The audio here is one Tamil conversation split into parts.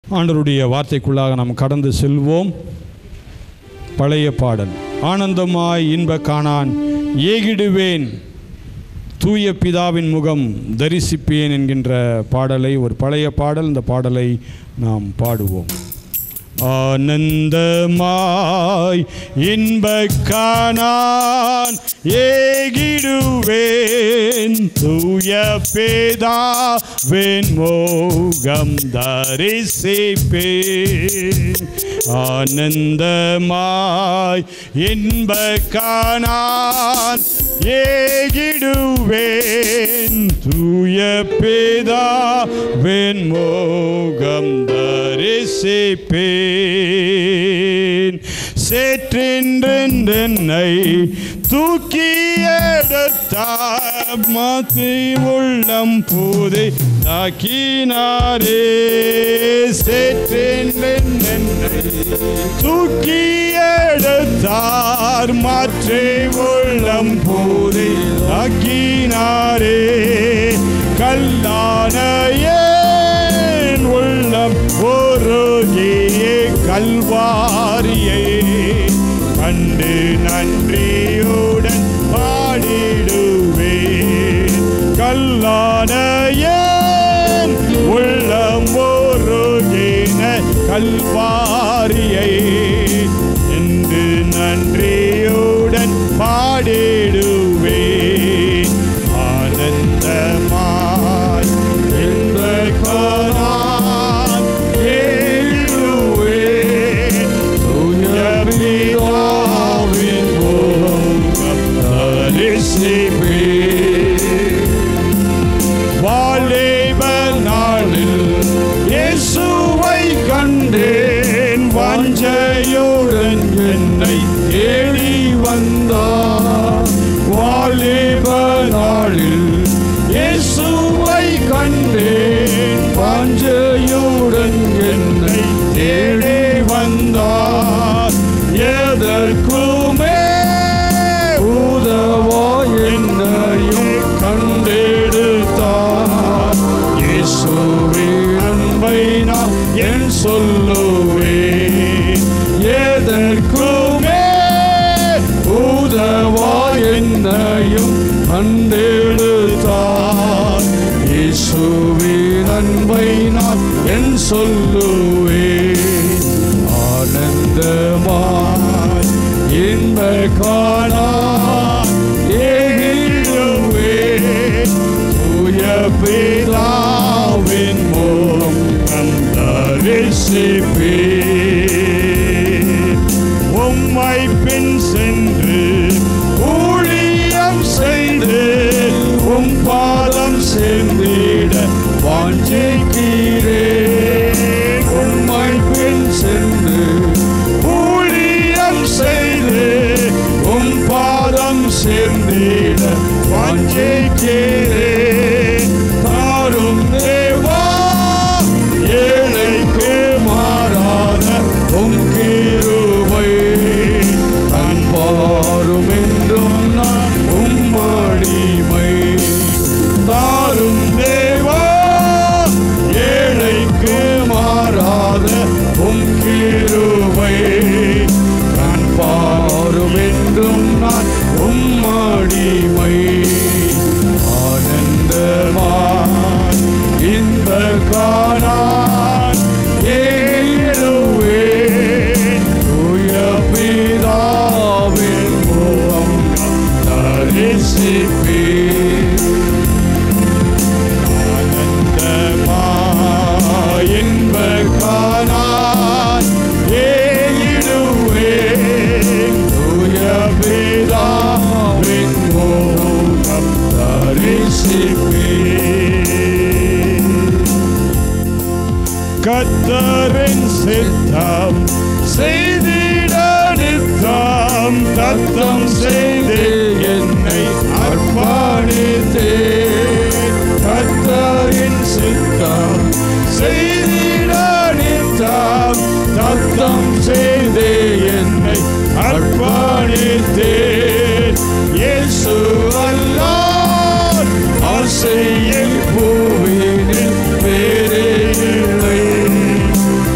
ஆண்டவருடைய வார்த்தைக்குள்ளாக நாம் கடந்து செல்வோம் பழைய பாடல் ஆனந்தமாய் இன்ப காணான் ஏகிடுவேன் தூய பிதாவின் முகம் தரிசிப்பேன் என்கின்ற பாடலை ஒரு பழைய பாடல் இந்த பாடலை நாம் பாடுவோம் ஆனந்தமாய் இன்ப காணான் ஏகிடுவேன் தூய பேதாவின் மோகம் தரிசிப்பேன் ஆனந்தமாய் இன்ப காணான் ஏகிடுவேன் தூய பேதாவின் மோகம் தரிசிப்பேன் சேற்றென்றென்னை தூக்கி எடுத்தார் மாத்தி உள்ளம் பூதை தாக்கினாரே சேற்றென்றென்னை தூக்கி எடுத்தார் மாற்றி உள்ளம் பூதை தாக்கினாரே கல்லான ஏன் உள்ளம் ஒருகியே கல்வாரியை கண்டு நன்றியுடன் பாடிடுவேன் கல்லான ஏன் உள்ளம் ஒருகின கல்வாரியை என்று நன்றியுடன் பாடிடுவேன் ஆனந்தமாய் என்பான் ஏழுவேன் தூய பிதாவின் முகம் தரிசிப்பேன் வாலிப நாளில் இயேசுவை கண்டேன் வாஞ்சையுடன் என்னை தேடி வந்தார் வாலிப நாளில் இயேசுவை கண்டேன் வாஞ்சையுடன் என்னை தேடி வந்தார் எதற்குமே உதவா என்னையும் கண்டெடுத்தார் இயேசுவின் அன்பை நான் என் சொல்லுவேன் எதற்குமே உதவா என்னையும் கண்டெடுத்தார் இயேசுவின் அன்பை நான் என் சொல்லுவேன் ஆனந்தமாய் இன்ப காணா ஏகிடுவேன் தூய பிதாவின் மூலம் தரிசிப்பேன் உம்மை பின் சென்று ஊழியம் செய்து உம் பாதம் சேர்ந்திட வாஞ்சிக்கிறேன் உம்மை பின் சென்று ஊழியம் செய்து உம் பாதம் சேர்ந்திட வாஞ்சிக்கிறேன் தாரும் தேவா ஏழைக்கு மாறாத உம் கிருபை அன்பாரும் என்றும் நான் உம்மடிமை தாரும் தேவா ஏழைக்கு மாறாத உம் கிருபை நான் பாரும் என்றும் நான் உம்மடிமை ஆனந்தமாய் இந்த காணான் ஏழுவேன் தூய பிதாவின் மூலம் தரிசிப்பேன் ஆனந்தமாய் இன்ப காணான் ஏழுவேன் தூய பிதாவின் மூலம் தரிசிப்பேன் கத்தரின் சித்தம் செய்திட நித்தம் தத்தம் செய்து என்னை அர்ப்பணித்தேன் கத்தரின் சித்தம் செய்திட நித்தம் தத்தம் செய்து என்னை அர்ப்பணித்தேன் இயேசு அல்லாஹ் ஆசையில் பூவினில் வேறே இல்லை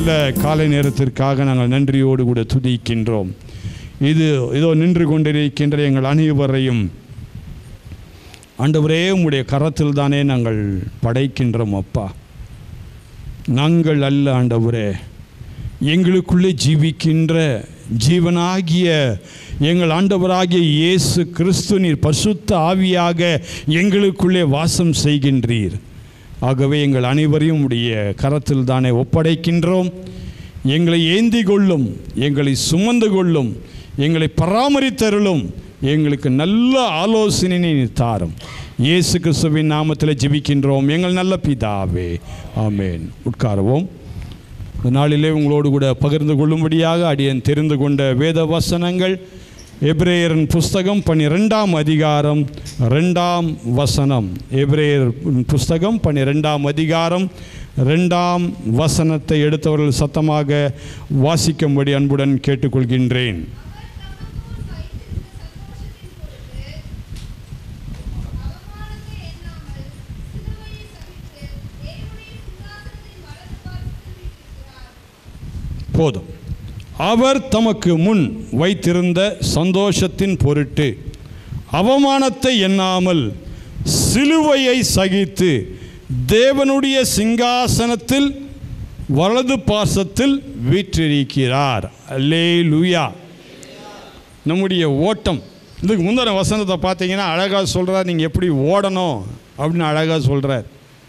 நல்ல காலை நேரத்திற்காக நாங்கள் நன்றியோடு கூட துதிக்கின்றோம் இது இதோ நின்று கொண்டிருக்கின்ற எங்கள் அனைவரையும் ஆண்டவரே உம்முடைய கரத்தில் தானே நாங்கள் படைக்கின்றோம் அப்பா நாங்கள் அல்ல ஆண்டவரே எங்களுக்குள்ளே ஜீவிக்கின்ற ஜீவனாகிய எங்கள் ஆண்டவராகிய இயேசு கிறிஸ்து நீர் பரிசுத்த ஆவியாக எங்களுக்குள்ளே வாசம் செய்கின்றீர் ஆகவே எங்கள் அனைவரையும் உடைய கரத்தில் தானே ஒப்படைக்கின்றோம் எங்களை ஏந்தி கொள்ளும் எங்களை சுமந்து கொள்ளும் எங்களை பராமரித்தருளும் எங்களுக்கு நல்ல ஆலோசனை நீர் தாரும் இயேசு கிறிஸ்துவின் நாமத்தில் ஜெபிக்கின்றோம் எங்கள் நல்ல பிதாவே ஆமேன் உட்காருவோம் இந்த நாளிலே உங்களோடு கூட பகிர்ந்து கொள்ளும்படியாக அடியன் தெரிந்து கொண்ட வேத வசனங்கள் எபிரேயரின் புஸ்தகம் பன்னிரெண்டாம் அதிகாரம் ரெண்டாம் வசனம் எபிரேயர் புஸ்தகம் பன்னிரெண்டாம் அதிகாரம் ரெண்டாம் வசனத்தை எடுத்தவர்கள் சத்தமாக வாசிக்கும்படி அன்புடன் கேட்டுக்கொள்கின்றேன் போதும் அவர் தமக்கு முன் வைத்திருந்த சந்தோஷத்தின் பொருட்டு அவமானத்தை எண்ணாமல் சிலுவையை சகித்து தேவனுடைய சிங்காசனத்தில் வலது பாசத்தில் வீற்றிருக்கிறார் அல்லே லூயா நம்முடைய ஓட்டம் இதுக்கு முந்தின வசனத்தை பார்த்தீங்கன்னா அழகாக சொல்கிறார் நீங்கள் எப்படி ஓடணும் அப்படின்னு அழகாக சொல்கிறார்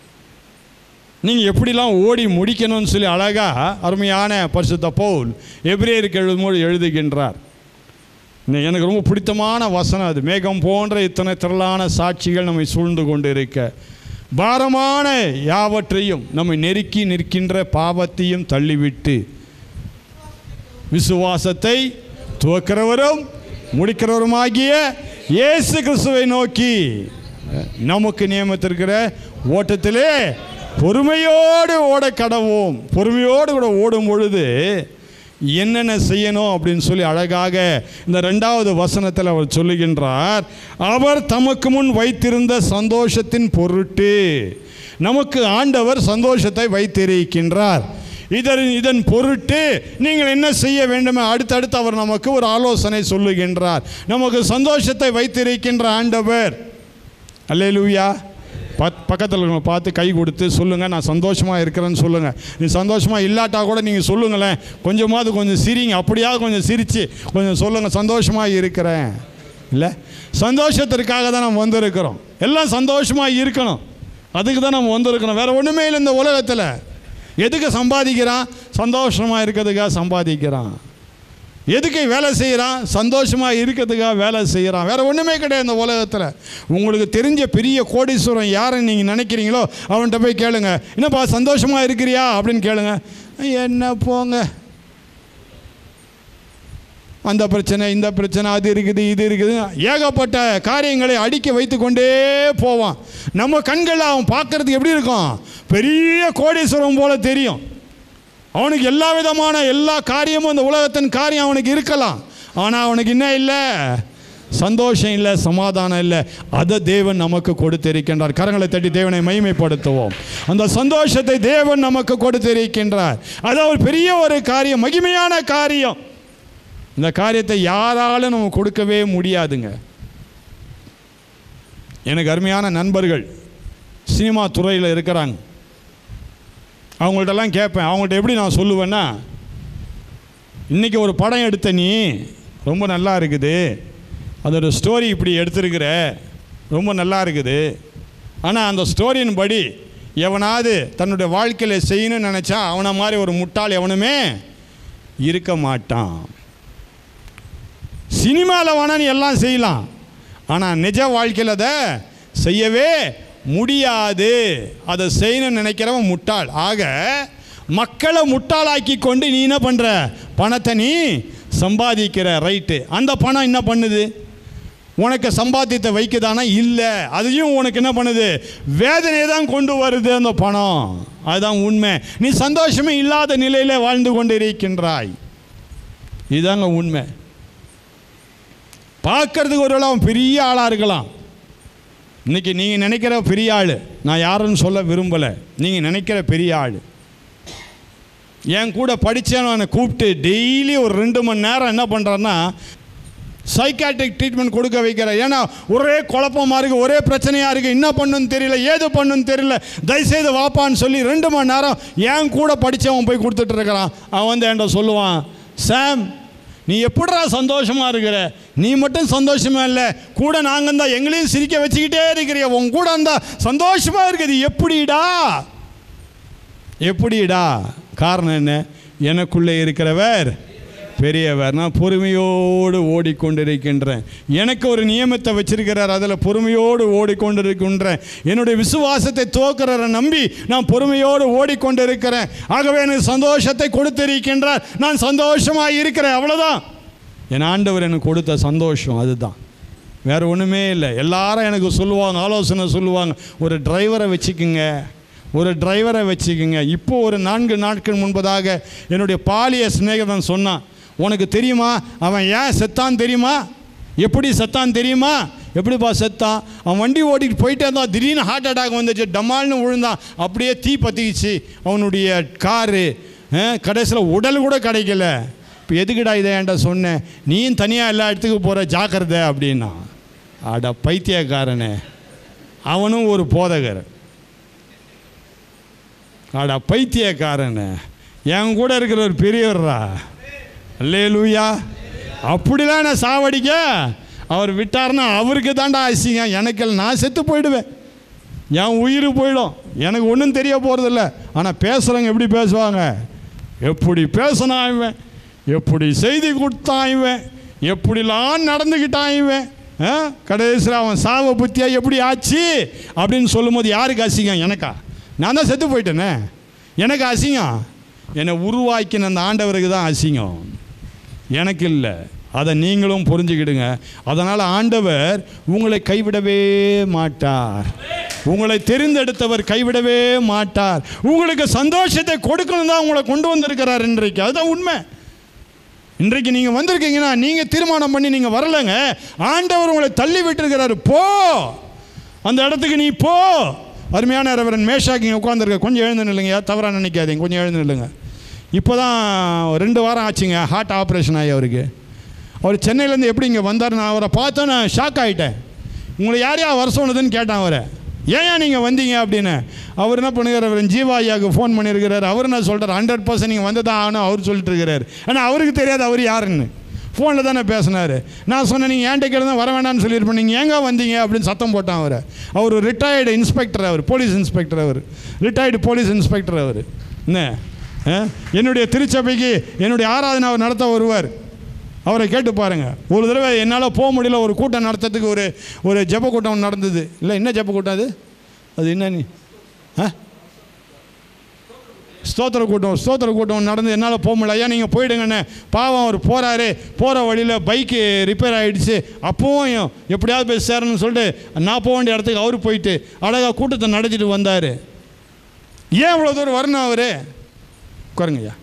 நீங்கள் எப்படிலாம் ஓடி முடிக்கணும்னு சொல்லி அழகாக அருமையான பரிசுத்த பவுல் எபிரேயருக்கு எழுதும்போது எழுதுகின்றார் இன்னும் எனக்கு ரொம்ப பிடித்தமான வசனம் அது மேகம் போன்ற இத்தனை திரளான சாட்சிகள் நம்மை சூழ்ந்து கொண்டு இருக்க பாரமான யாவற்றையும் நம்மை நெருக்கி நிற்கின்ற பாவத்தையும் தள்ளிவிட்டு விசுவாசத்தை துவக்கிறவரும் முடிக்கிறவருமாகிய இயேசு கிறிஸ்துவை நோக்கி நமக்கு நியமித்திருக்கிற ஓட்டத்திலே பொறுமையோடு ஓட கடவோம் பொறுமையோடு கூட ஓடும் பொழுது என்னென்ன செய்யணும் அப்படின்னு சொல்லி அழகாக இந்த ரெண்டாவது வசனத்தில் அவர் சொல்லுகின்றார் அவர் தமக்கு முன் வைத்திருந்த சந்தோஷத்தின் பொருட்டு நமக்கு ஆண்டவர் சந்தோஷத்தை வைத்திருக்கின்றார் இதன் இதன் பொருட்டு நீங்கள் என்ன செய்ய வேண்டுமே அடுத்தடுத்து அவர் நமக்கு ஒரு ஆலோசனை சொல்லுகின்றார் நமக்கு சந்தோஷத்தை வைத்திருக்கின்ற ஆண்டவர் அல்லேலூயா பத் பக்கத்தில் இருக்கவங்க பார்த்து கை கொடுத்து சொல்லுங்கள் நான் சந்தோஷமாக இருக்கிறேன்னு சொல்லுங்கள் நீ சந்தோஷமாக இல்லாட்டா கூட நீங்கள் சொல்லுங்களேன் கொஞ்சமாவது கொஞ்சம் சிரிங்க அப்படியாவது கொஞ்சம் சிரித்து கொஞ்சம் சொல்லுங்கள் சந்தோஷமாக இருக்கிறேன் இல்லை சந்தோஷத்திற்காக தான் நம்ம வந்திருக்கிறோம் எல்லாம் சந்தோஷமாக இருக்கணும் அதுக்கு தான் நம்ம வந்திருக்கிறோம் வேறு ஒன்றுமே இல்லை இந்த உலகத்தில் எதுக்கு சம்பாதிக்கிறான் சந்தோஷமாக இருக்கிறதுக்காக சம்பாதிக்கிறான் எதுக்கு வேலை செய்கிறான் சந்தோஷமாக இருக்கிறதுக்காக வேலை செய்கிறான் வேறு ஒன்றுமே கிடையாது இந்த உலகத்தில் உங்களுக்கு தெரிஞ்ச பெரிய கோடீஸ்வரன் யாருன்னு நீங்கள் நினைக்கிறீங்களோ அவன்கிட்ட போய் கேளுங்க என்னப்பா சந்தோஷமாக இருக்கிறியா அப்படின்னு கேளுங்க என்ன போங்க அந்த பிரச்சனை இந்த பிரச்சனை அது இருக்குது இது இருக்குது ஏகப்பட்ட காரியங்களை அடுக்கி வைத்து கொண்டே போவான் நம்ம கண்களில் அவன் பார்க்கறதுக்கு எப்படி இருக்கும் பெரிய கோடீஸ்வரம் போல தெரியும் அவனுக்கு எல்லா விதமான எல்லா காரியமும் இந்த உலகத்தின் காரியம் அவனுக்கு இருக்கலாம் ஆனால் அவனுக்கு என்ன இல்லை சந்தோஷம் இல்லை சமாதானம் இல்லை அதை தேவன் நமக்கு கொடுத்திருக்கின்றார் கரங்களை தட்டி தேவனை மகிமைப்படுத்துவோம் அந்த சந்தோஷத்தை தேவன் நமக்கு கொடுத்திருக்கின்றார் அது ஒரு பெரிய ஒரு காரியம் மகிமையான காரியம் இந்த காரியத்தை யாராலும் நம்ம கொடுக்கவே முடியாதுங்க எனக்கு அருமையான நண்பர்கள் சினிமா துறையில் இருக்கிறாங்க அவங்கள்ட்டெல்லாம் கேட்பேன் அவங்கள்ட்ட எப்படி நான் சொல்லுவேன்னா இன்றைக்கி ஒரு படம் எடுத்த நீ ரொம்ப நல்லா இருக்குது அதோட ஸ்டோரி இப்படி எடுத்திருக்கிற ரொம்ப நல்லா இருக்குது ஆனால் அந்த ஸ்டோரியின் படி எவனாவது தன்னுடைய வாழ்க்கையில் செய்யணும்னு நினச்சா அவனை மாதிரி ஒரு முட்டாள் எவனுமே இருக்க மாட்டான் சினிமாவில் வேணா நீ எல்லாம் செய்யலாம் ஆனால் நிஜ வாழ்க்கையில் அதை செய்யவே முடியாது அதை செய்யணும்னு நினைக்கிறவன் முட்டாள் ஆக மக்களை முட்டாளாக்கி கொண்டு நீ என்ன பண்ணுற பணத்தை நீ சம்பாதிக்கிற ரைட்டு அந்த பணம் என்ன பண்ணுது உனக்கு சம்பாத்தியத்தை வைக்குதானா இல்லை அதையும் உனக்கு என்ன பண்ணுது வேதனையை தான் கொண்டு வருது அந்த பணம் அதுதான் உண்மை நீ சந்தோஷமே இல்லாத நிலையில் வாழ்ந்து கொண்டு இருக்கின்றாய் இதுதாங்க உண்மை பார்க்கறதுக்கு ஒரு அவன் பெரிய ஆளாக இருக்கலாம் இன்றைக்கி நீங்கள் நினைக்கிற பெரிய ஆள் நான் யாருன்னு சொல்ல விரும்பலை நீங்கள் நினைக்கிற பெரிய ஆள் என் கூட படித்தவனை கூப்பிட்டு டெய்லி ஒரு ரெண்டு மணி நேரம் என்ன பண்ணுறான்னா சைக்காட்ரிக் ட்ரீட்மெண்ட் கொடுக்க வைக்கிறேன் ஏன்னா ஒரே குழப்பமாக இருக்குது ஒரே பிரச்சனையாக இருக்குது என்ன பண்ணுன்னு தெரியல ஏது பண்ணுன்னு தெரியல தயவுசெய்து வாப்பான்னு சொல்லி ரெண்டு மணி நேரம் என் கூட படித்தவன் போய் கொடுத்துட்டு இருக்கிறான் அவன் வந்து என்கிட்ட சொல்லுவான் சாம் நீ எப்படிடா சந்தோஷமாக இருக்கிற நீ மட்டும் சந்தோஷமா இல்லை கூட நாங்கள் தான் எங்களையும் சிரிக்க வச்சுக்கிட்டே இருக்கிறிய உன் கூட இருந்தால் சந்தோஷமாக இருக்குது எப்படிடா எப்படிடா காரணம் என்ன எனக்குள்ளே இருக்கிறவர் பெரியவர் நான் பொறுமையோடு ஓடிக்கொண்டிருக்கின்றேன் எனக்கு ஒரு நியமத்தை வச்சிருக்கிறார் அதில் பொறுமையோடு ஓடிக்கொண்டிருக்கின்றேன் என்னுடைய விசுவாசத்தை துவக்கிறரை நம்பி நான் பொறுமையோடு ஓடிக்கொண்டிருக்கிறேன் ஆகவே எனக்கு சந்தோஷத்தை கொடுத்திருக்கின்றார் நான் சந்தோஷமாக இருக்கிறேன் அவ்வளோதான் என் ஆண்டவர் எனக்கு கொடுத்த சந்தோஷம் அதுதான் வேறு ஒன்றுமே இல்லை எல்லாரும் எனக்கு சொல்லுவாங்க ஆலோசனை சொல்லுவாங்க ஒரு டிரைவரை வச்சுக்குங்க ஒரு டிரைவரை வச்சுக்குங்க இப்போ ஒரு நான்கு நாட்கள் முன்பதாக என்னுடைய பாலிய சிநேகிதன் சொன்னான் உனக்கு தெரியுமா அவன் ஏன் செத்தான் தெரியுமா எப்படி செத்தான் தெரியுமா எப்படிப்பா செத்தான் அவன் வண்டி ஓட்டிட்டு போயிட்டே இருந்தான் திடீர்னு ஹார்ட் அட்டாக் வந்துச்சு டமால்னு விழுந்தான் அப்படியே தீ பற்றிக்கிச்சு அவனுடைய காரு கடைசியில் உடல் கூட கிடைக்கல இப்போ எதுக்குடா இதை என்கிட்ட சொன்னேன் நீயும் தனியாக எல்லா இடத்துக்கு போகிற ஜாக்கிரதை அப்படின்னா அட பைத்தியக்காரனே அவனும் ஒரு போதகர் அட பைத்தியக்காரனே என் கூட இருக்கிற ஒரு பெரியவர்ரா அல்லே லூயா அப்படிலாம் நான் சாவடிக்க அவர் விட்டார்னா அவருக்கு தாண்டா அசிங்கம் எனக்கு நான் செத்து போயிடுவேன் என் உயிர் போயிடும் எனக்கு ஒன்றும் தெரிய போகிறதில்ல ஆனால் பேசுகிறவங்க எப்படி பேசுவாங்க எப்படி பேசினான் இவன் எப்படி செய்தி கொடுத்தான் இவன் எப்படிலாம் நடந்துக்கிட்டான் இவன் ஆ? கடைசியில் அவன் சாவ புத்தியா எப்படி ஆச்சு அப்படின்னு சொல்லும்போது யாருக்கு அசிங்கம் எனக்கா நான் தான் செத்து போயிட்டேனே எனக்கு அசிங்கம் என்னை உருவாக்கின அந்த ஆண்டவருக்கு தான் அசிங்கம் எனக்கு இல்லை அதை நீங்களும் புரிஞ்சுக்கிடுங்க அதனால் ஆண்டவர் உங்களை கைவிடவே மாட்டார் உங்களை தெரிந்தெடுத்தவர் கைவிடவே மாட்டார் உங்களுக்கு சந்தோஷத்தை கொடுக்கணும் தான் உங்களை கொண்டு வந்திருக்கிறார் இன்றைக்கு அதுதான் உண்மை இன்றைக்கு நீங்கள் வந்திருக்கீங்கன்னா நீங்கள் தீர்மானம் பண்ணி நீங்கள் வரலைங்க ஆண்டவர் உங்களை தள்ளி விட்டுருக்கிறாரு போ அந்த இடத்துக்கு நீ போ அருமையான ரெவரன் மேஷாக்கு இங்கே உட்காந்துருக்க கொஞ்சம் எழுந்து நில்லுங்க தவறாக நினைக்காதீங்க கொஞ்சம் எழுந்து நில்லுங்க இப்போ தான் ரெண்டு வாரம் ஆச்சுங்க ஹார்ட் ஆப்ரேஷன் ஆகி அவருக்கு அவர் சென்னையிலேருந்து எப்படி இங்கே வந்தார் நான் அவரை பார்த்தா நான் ஷாக் ஆகிட்டேன் உங்களை யார் யார் வர சொன்னதுன்னு கேட்டேன் அவரை ஏன் ஏன் நீங்கள் வந்தீங்க அப்படின்னு அவர் என்ன பண்ணுகிறார் அவர் ஜீவா ஐயாவுக்கு ஃபோன் பண்ணியிருக்கிறார் அவர் என்ன சொல்கிறார் ஹண்ட்ரட் பர்சன்ட் நீங்கள் வந்து தான் ஆகணும் அவர் சொல்லிட்டு இருக்கிறார் ஆனால் அவருக்கு தெரியாது அவர் யாருன்னு ஃபோனில் தானே பேசினார் நான் சொன்னேன் நீங்கள் ஏன்ட்ட கேட்டு தான் வர வேண்டாம்னு சொல்லியிருப்பேன் நீங்கள் ஏங்க வந்தீங்க அப்படின்னு சத்தம் போட்டான் அவர் அவர் ரிட்டையர்டு இன்ஸ்பெக்டர் அவர் போலீஸ் இன்ஸ்பெக்டர் அவர் ரிட்டையர்டு போலீஸ் இன்ஸ்பெக்டர் அவர் என்ன ஆ? என்னுடைய திருச்சபைக்கு என்னுடைய ஆராதனை அவர் நடத்த வருவார் அவரை கேட்டு பாருங்க ஒரு தடவை என்னால் போக முடியல ஒரு கூட்டம் நடத்துறதுக்கு ஒரு ஒரு ஜெப கூட்டம் நடந்தது இல்லை என்ன ஜெப கூட்டம் அது அது என்ன நீ ஆ ஸ்தோத்திர கூட்டம் ஸ்தோத்திர கூட்டம் நடந்து என்னால் போக முடியல ஐயா நீங்கள் போயிடுங்கண்ணே பாவம் அவர் போகிறாரு போகிற வழியில் பைக்கு ரிப்பேர் ஆகிடுச்சு அப்பவும் எப்படியாவது போய் சேரணும்னு சொல்லிட்டு நான் போக வேண்டிய இடத்துக்கு அவர் போயிட்டு அழகாக கூட்டத்தை நடத்திட்டு வந்தார் ஏன் இவ்வளோ தூரம் வரணும் அவர் உட்காருங்க ஐயா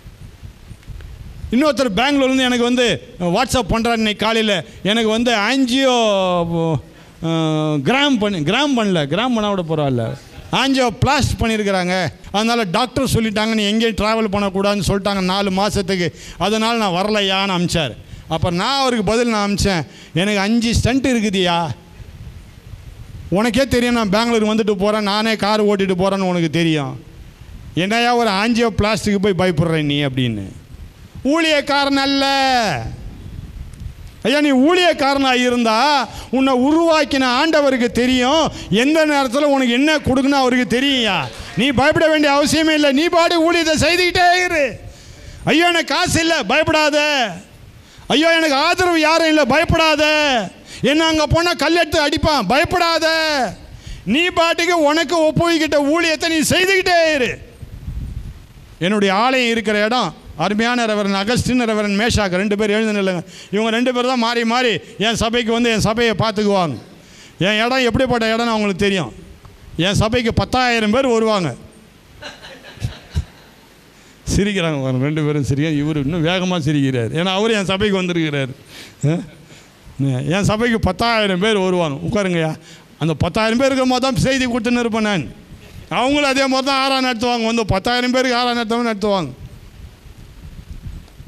இன்னொருத்தர் பெங்களூர்லேருந்து எனக்கு வந்து வாட்ஸ்அப் பண்ணுறாரு இன்னைக்கு காலையில் எனக்கு வந்து ஆஞ்சியோ கிராம் பண்ணி கிராம் பண்ணல கிராம் பண்ண விட பரவாயில்ல ஆஞ்சியோ பிளாஸ்ட் பண்ணியிருக்கிறாங்க அதனால் டாக்டர் சொல்லிட்டாங்க நீ எங்கேயும் ட்ராவல் பண்ணக்கூடாதுன்னு சொல்லிட்டாங்க நாலு மாதத்துக்கு அதனால் நான் வரலையான்னு அமிச்சார் அப்போ நான் அவருக்கு பதில் நான் அமிச்சேன் எனக்கு அஞ்சு ஸ்டண்ட் இருக்குதுயா உனக்கே தெரியும் நான் பெங்களூர் வந்துட்டு போகிறேன் நானே கார் ஓட்டிட்டு போகிறேன்னு உனக்கு தெரியும் என்னையா ஒரு ஆஞ்சியோ பிளாஸ்டிக்கு போய் பயப்படுற நீ அப்படின்னு ஊழியக்காரன் அல்ல ஐயா நீ ஊழியக்காரனாக இருந்தா உன்னை உருவாக்கின ஆண்டவருக்கு தெரியும் எந்த நேரத்தில் உனக்கு என்ன கொடுக்கணும் அவருக்கு தெரியும்யா நீ பயப்பட வேண்டிய அவசியமே இல்லை நீ பாடி ஊழியத்தை செய்துக்கிட்டே இரு ஐயோ எனக்கு காசு இல்லை பயப்படாத ஐயோ எனக்கு ஆதரவு யாரும் இல்லை பயப்படாத என்ன அங்கே போனால் கல்லெடுத்து அடிப்பான் பயப்படாத நீ பாட்டுக்கு உனக்கு ஒப்புவிக்கிட்ட ஊழியத்தை நீ செய்துக்கிட்டே இரு என்னுடைய ஆலயம் இருக்கிற இடம் அருமையான ரெவரன் அகஸ்டின் ரெவரன் மேஷாக் ரெண்டு பேர் எழுந்து நில்லுங்க இவங்க ரெண்டு பேர் தான் மாறி மாறி என் சபைக்கு வந்து என் சபையை பார்த்துக்குவாங்க என் இடம் எப்படிப்பட்ட இடம்னு அவங்களுக்கு தெரியும் என் சபைக்கு பத்தாயிரம் பேர் வருவாங்க சிரிக்கிறாங்க பாருங்க, ரெண்டு பேரும் சிரிக்க இவர் இன்னும் வேகமாக சிரிக்கிறார் ஏன்னா அவர் என் சபைக்கு வந்திருக்கிறார் அஹ்? என் சபைக்கு பத்தாயிரம் பேர் வருவாங்க உட்காருங்கய்யா அந்த பத்தாயிரம் பேர் இருக்கும் போது தான் செய்தி கொடுத்துன்னு இருப்பேன் நான் அவங்களும் அதே மாதிரி தான் ஆறாம் நடத்துவாங்க வந்து பத்தாயிரம் பேருக்கு ஆறாம் நடத்தவங்க நடத்துவாங்க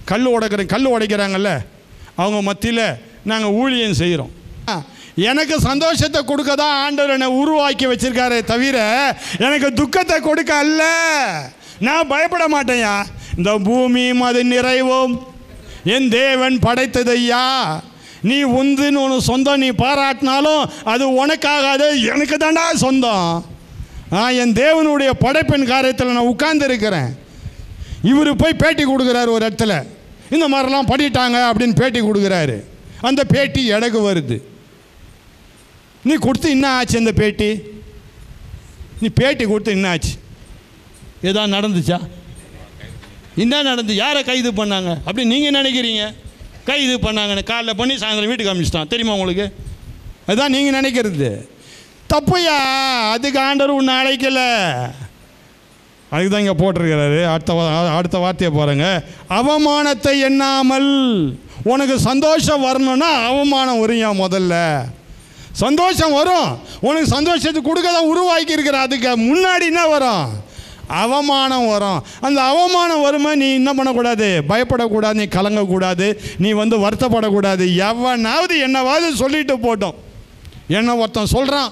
கல் உடைக்கிற கல் உடைக்கிறாங்கல்ல அவங்க மத்தியில் நாங்கள் ஊழியம் செய்கிறோம் எனக்கு சந்தோஷத்தை கொடுக்க தான் ஆண்டவர் என்னை உருவாக்கி வச்சிருக்காரே தவிர எனக்கு துக்கத்தை கொடுக்க அல்ல நான் பயப்பட மாட்டேன்யா இந்த பூமியும் அது நிறைவும் என் தேவன் படைத்ததையா நீ உந்துன்னு ஒன்று சொந்தம் நீ பாராட்டினாலும் அது உனக்காகாது எனக்கு தாண்டா சொந்தம் ஆ என் தேவனுடைய படைப்பின் காரியத்தில் நான் உட்கார்ந்து இருக்கிறேன் இவர் போய் பேட்டி கொடுக்குறாரு ஒரு இடத்துல இந்த மாதிரிலாம் பண்ணிட்டாங்க அப்படின்னு பேட்டி கொடுக்குறாரு அந்த பேட்டி எனக்கு வருது நீ கொடுத்து என்ன ஆச்சு அந்த பேட்டி நீ பேட்டி கொடுத்து என்ன ஆச்சு ஏதாவது நடந்துச்சா என்ன நடந்து யாரை கைது பண்ணாங்க அப்படி நீங்கள் நினைக்கிறீங்க கைது பண்ணாங்கன்னு காலைல பண்ணி சாயந்தரம் வீட்டுக்கு அனுப்பிச்சிட்டான் தெரியுமா உங்களுக்கு அதுதான் நீங்கள் நினைக்கிறது தப்புயா அதுக்கு ஆண்டவர் உன்னை அழைக்கல அதுக்கு தான் இங்கே போட்டிருக்கிறாரு அடுத்த வா- அடுத்த வார்த்தையை பாருங்க அவமானத்தை எண்ணாமல் உனக்கு சந்தோஷம் வரணும்னா அவமானம் வருயா முதல்ல சந்தோஷம் வரும் உனக்கு சந்தோஷத்தை கொடுக்க தான் உருவாக்கி இருக்கிற அதுக்கு முன்னாடி என்ன வரும் அவமானம் வரும் அந்த அவமானம் வருமா நீ என்ன பண்ணக்கூடாது பயப்படக்கூடாது நீ கலங்கக்கூடாது நீ வந்து வருத்தப்படக்கூடாது எவனாவது என்னவாவது சொல்லிட்டு போட்டோம் என்ன ஒருத்தன் சொல்கிறான்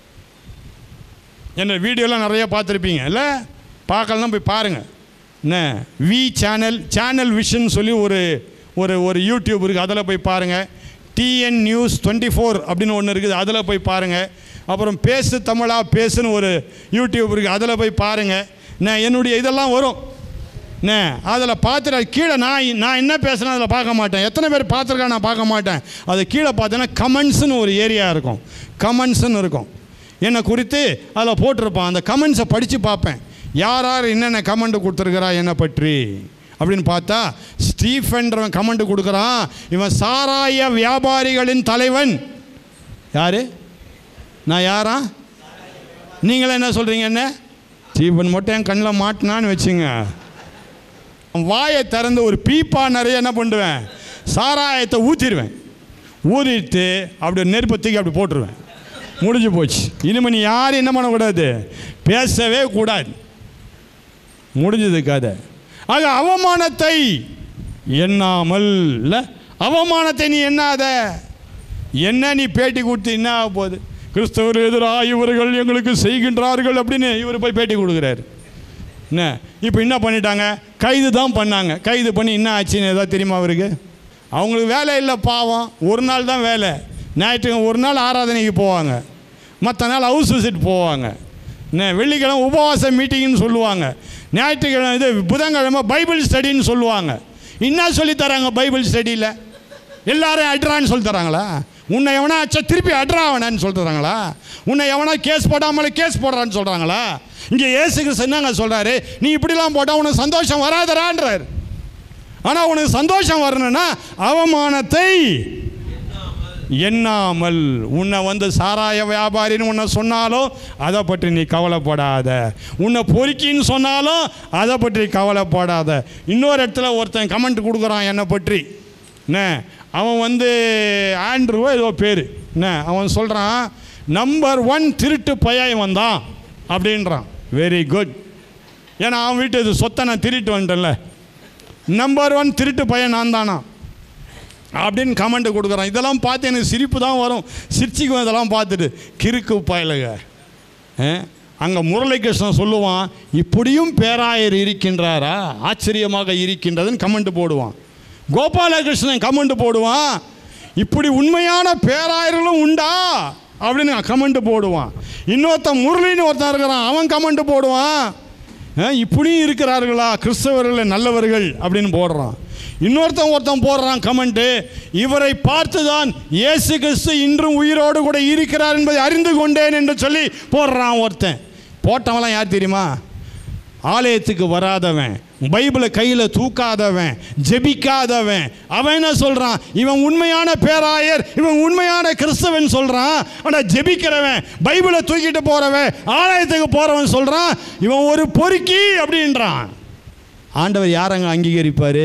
என்ன வீடியோலாம் நிறைய பார்த்துருப்பீங்க இல்லை பார்க்கலாம் போய் பாருங்கள் என்ன வி சேனல் சேனல் விஷன் சொல்லி ஒரு ஒரு ஒரு யூடியூப் இருக்குது அதில் போய் பாருங்கள் டிஎன் நியூஸ் டுவெண்ட்டி ஃபோர் அப்படின்னு ஒன்று இருக்குது அதில் போய் பாருங்கள் அப்புறம் பேசு தமிழா பேசுன்னு ஒரு யூடியூப் இருக்குது அதில் போய் பாருங்கள் நான் என்னுடைய இதெல்லாம் வரும் என்ன அதில் பார்த்துட்டு கீழே நான் நான் என்ன பேசுகிறேன் அதில் பார்க்க மாட்டேன் எத்தனை பேர் பார்த்துருக்கா நான் பார்க்க மாட்டேன் அது கீழே பார்த்தேன்னா கமெண்ட்ஸ்னு ஒரு ஏரியா இருக்கும் கமெண்ட்ஸ்னு இருக்கும் என்னை குறித்து அதில் போட்டிருப்பான் அந்த கமெண்ட்ஸை படித்து பார்ப்பேன் யார் யார் என்னென்ன கமெண்ட் கொடுத்துருக்கிறா என்னை பற்றி அப்படின்னு பார்த்தா ஸ்டீஃபன்றவன் கமெண்ட் கொடுக்குறான் இவன் சாராய வியாபாரிகளின் தலைவன் யார் நான் யாரா நீங்களே என்ன சொல்கிறீங்க என்ன ஸ்டீஃபன் மட்டும் என் கண்ணில் மாட்டினான்னு வச்சுங்க வாயை திறந்து ஒரு பீப்பா நிறைய என்ன பண்ணுவேன் சாராயத்தை ஊற்றிடுவேன் ஊறிட்டு அப்படி நெருப்பை தூக்கி அப்படி போட்டுருவேன் முடிஞ்சு போச்சு இனிமேல் நீ யாரும் என்ன பண்ணக்கூடாது பேசவே கூடாது முடிஞ்சது கதை ஆக அவமானத்தை எண்ணாமல் இல்ல? அவமானத்தை நீ எண்ணாத என்ன நீ பேட்டி கொடுத்து என்ன ஆக போகுது கிறிஸ்தவர் எதிராக இவர்கள் எங்களுக்கு செய்கின்றார்கள் அப்படின்னு இவர் போய் பேட்டி கொடுக்குறாரு என்ன இப்போ என்ன பண்ணிட்டாங்க கைது தான் பண்ணாங்க கைது பண்ணி என்ன ஆச்சுன்னு ஏதாவது தெரியுமா அவருக்கு அவங்களுக்கு வேலை இல்லை பாவம் ஒரு நாள் தான் வேலை ஞாயிற்றுக்கிழமை ஒரு நாள் ஆராதனைக்கு போவாங்க மற்ற நாள் ஹவுஸ் விசிட் போவாங்க என்ன வெள்ளிக்கிழமை உபவாச மீட்டிங்னு சொல்லுவாங்க ஞாயிற்றுக்கிழமை இது புதன்கிழமை பைபிள் ஸ்டடின்னு சொல்லுவாங்க என்ன சொல்லி தராங்க பைபிள் ஸ்டடியில் எல்லாரும் அட்ரான்னு சொல்லி தராங்களா உன்னை எவனா அச்சா திருப்பி அட்ரா அவனான்னு சொல்லி தராங்களா உன்னை எவனா கேஸ் போடாமலே கேஸ் போடுறான்னு சொல்கிறாங்களா இங்கே ஏசு கிறிஸ்து என்னங்க சொல்கிறாரு நீ இப்படிலாம் போட்டால் உனக்கு சந்தோஷம் வராதரான்றார் ஆனால் உனக்கு சந்தோஷம் வரணும்னா அவமானத்தை எண்ணாமல் உன்னை வந்து சாராய வியாபாரின்னு உன்னை சொன்னாலும் அதை பற்றி நீ கவலைப்படாத உன்னை பொறுக்கின்னு சொன்னாலும் அதை பற்றி கவலைப்படாத இன்னொரு இடத்துல ஒருத்தன் கமெண்ட் கொடுக்குறான் என்னை பற்றி என்ன அவன் வந்து ஆண்ட்ரூவோ ஏதோ பேர் என்ன அவன் சொல்கிறான் நம்பர் ஒன் திருட்டு பையன் வந்தான் அப்படின்றான் வெரி குட் ஏன்னா அவன் வீட்டு சொத்தை நான் திருட்டு வந்துட்டேன்ல நம்பர் ஒன் திருட்டு பையன் நான் தானா அப்படின்னு கமெண்ட் கொடுக்குறான் இதெல்லாம் பார்த்து எனக்கு சிரிப்பு தான் வரும் சிரிச்சிக்குவேன் இதெல்லாம் பார்த்துட்டு கிறுக்கு பயலுக அங்கே முரளிகிருஷ்ணன் சொல்லுவான் இப்படியும் பேராயர் இருக்கின்றாரா ஆச்சரியமாக இருக்கின்றதுன்னு கமெண்ட் போடுவான் கோபாலகிருஷ்ணன் கமெண்ட் போடுவான் இப்படி உண்மையான பேராயர்களும் உண்டா அப்படின்னு கமெண்ட் போடுவான் இன்னொருத்தன் முரளின்னு ஒருத்தன் இருக்கிறான் அவன் கமெண்ட் போடுவான் அஹ், இப்படியும் இருக்கிறார்களா கிறிஸ்தவர்கள் நல்லவர்கள் அப்படின்னு போடுறான் இன்னொருத்தன் ஒருத்தன் போடுறான் கமெண்ட்டு இவரை பார்த்துதான் இயேசு கிறிஸ்து இன்றும் உயிரோடு கூட இருக்கிறார் என்பதை அறிந்து கொண்டேன் என்று சொல்லி போடுறான் ஒருத்தன் போட்டவன்லாம் யார் தெரியுமா ஆலயத்துக்கு வராதவன் பைபிளை கையில் தூக்காதவன் ஜெபிக்காதவன் அவன் என்ன சொல்கிறான் இவன் உண்மையான பேராயர் இவன் உண்மையான கிறிஸ்தவன் சொல்கிறான் ஆனால் ஜெபிக்கிறவன் பைபிளை தூக்கிட்டு போகிறவன் ஆலயத்துக்கு போகிறவன் சொல்கிறான் இவன் ஒரு பொறுக்கி அப்படின்றான் ஆண்டவர் யாரங்க அங்கீகரிப்பார்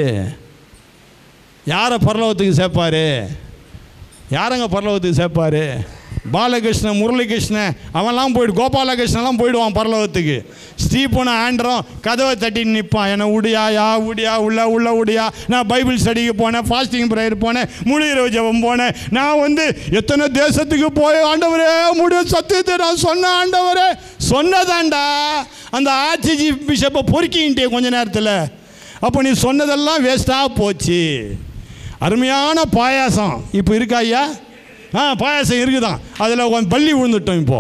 யாரை பரலோகத்துக்கு சேர்ப்பார் யாரங்க பரலோகத்துக்கு சேர்ப்பார் பாலகிருஷ்ணன் முரளிகிருஷ்ணன் அவன்லாம் போயிடு கோபாலகிருஷ்ணன்லாம் போயிடுவான் பரலோகத்துக்கு ஸ்டீபனும் ஆண்ட்ரும் கதவை தட்டி நிற்பான் என்னை உடியா யா உடியா உள்ள உள்ள உடியா நான் பைபிள் ஸ்டடிக்கு போனேன் ஃபாஸ்டிங் ப்ரேயர் போனேன் முழு இரவு ஜெபம் போனேன் நான் வந்து எத்தனை தேசத்துக்கு போய் ஆண்டவரே முடிவு சத்தியத்தை நான் சொன்ன ஆண்டவரே சொன்னதாண்டா அந்த ஆர்சிஜி பிஷப்பை பொறுக்கின்ட்டே கொஞ்ச நேரத்தில் அப்போ நீ சொன்னதெல்லாம் வேஸ்ட்டாக போச்சு அருமையான பாயாசம் இப்போ இருக்கா ஐயா ஆ பாயாசம் இருக்குதான் அதில் கொஞ்சம் பள்ளி விழுந்துட்டோம் இப்போ